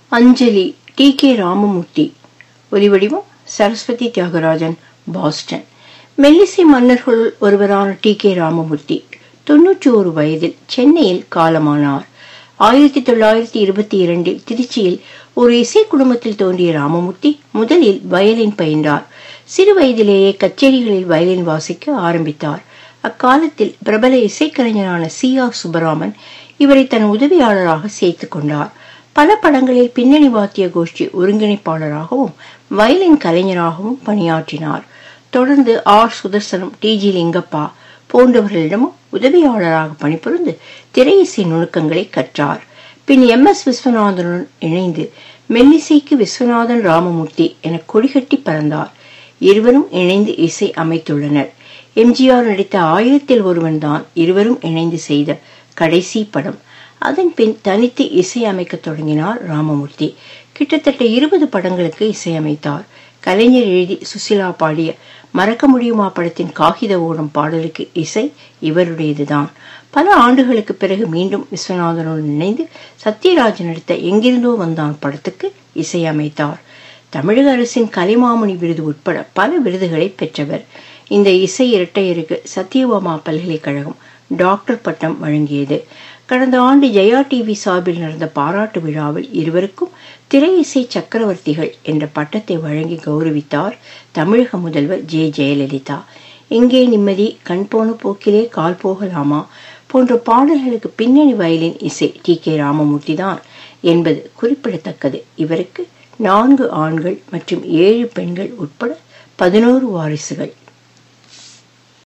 அஞ்சலி D K Ramamurthy ஒலிவடிவம் Saraswati Thiagarajan Boston மெல்லிசை மன்னர்கள் ஒருவரான டி கே ராமமூர்த்தி தொன்னூற்றி ஒரு வயதில் சென்னையில் காலமானார் ஆயிரத்தி தொள்ளாயிரத்தி இருபத்தி இரண்டில் திருச்சியில் ஒரு இசை குடும்பத்தில் தோன்றிய ராமமூர்த்தி முதலில் வயலின் பயின்றார் சிறு வயதிலேயே கச்சேரிகளில் வயலின் வாசிக்க ஆரம்பித்தார் அக்காலத்தில் பிரபல இசைக்கலைஞரான சி ஆர் சுப்பராமன் இவரை தன் உதவியாளராக சேர்த்துக் கொண்டார் பல படங்களில் பின்னணி வாத்திய கோஷ்டி ஒருங்கிணைப்பாளராகவும் வயலின் கலைஞராகவும் பணியாற்றினார் தொடர்ந்து R Sudarsanam T G Lingappa போன்றவர்களிடமும் உதவியாளராக பணிபுரிந்து திரையிசை நுணுக்கங்களை கற்றார் பின் எம் எஸ் விஸ்வநாதனுடன் இணைந்து மெல்லிசைக்கு விஸ்வநாதன் ராமமூர்த்தி என கொடிகட்டி பறந்தார் இருவரும் இணைந்து இசை அமைத்துள்ளனர் எம்ஜிஆர் நடித்த ஆயிரத்தில் ஒருவன் தான் இருவரும் இணைந்து செய்த கடைசி படம் அதன் பின் தனித்து இசை அமைக்க தொடங்கினார் ராமமூர்த்தி கிட்டத்தட்ட இருபது படங்களுக்கு இசையமைத்தார் கலைஞர் எழுதி சுசிலா பாடிய மறக்க முடியுமா படத்தின் காகித ஓடும் பாடலுக்கு இசை இவருடையதுதான் பல ஆண்டுகளுக்கு பிறகு மீண்டும் விஸ்வநாதனுடன் இணைந்து சத்யராஜ் நடித்த எங்கிருந்தோ வந்தான் படத்துக்கு இசையமைத்தார் தமிழக அரசின் கலைமாமணி விருது உட்பட பல விருதுகளை பெற்றவர் இந்த இசை இரட்டையருக்கு சத்யபாமா பல்கலைக்கழகம் டாக்டர் பட்டம் வழங்கியது கடந்த ஆண்டு ஜெயா டிவி சார்பில் நடந்த பாராட்டு விழாவில் இருவருக்கும் திரை இசை சக்கரவர்த்திகள் என்ற பட்டத்தை வழங்கி கௌரவித்தார் தமிழக முதல்வர் ஜே ஜெயலலிதா எங்கே நிம்மதி கண் போன போக்கிலே கால் போகலாமா போன்ற பாடல்களுக்கு பின்னணி வயலின் இசை டி கே ராமமூர்த்தி தான் என்பது குறிப்பிடத்தக்கது இவருக்கு நான்கு ஆண்கள் மற்றும் ஏழு பெண்கள் உட்பட பதினோரு வாரிசுகள்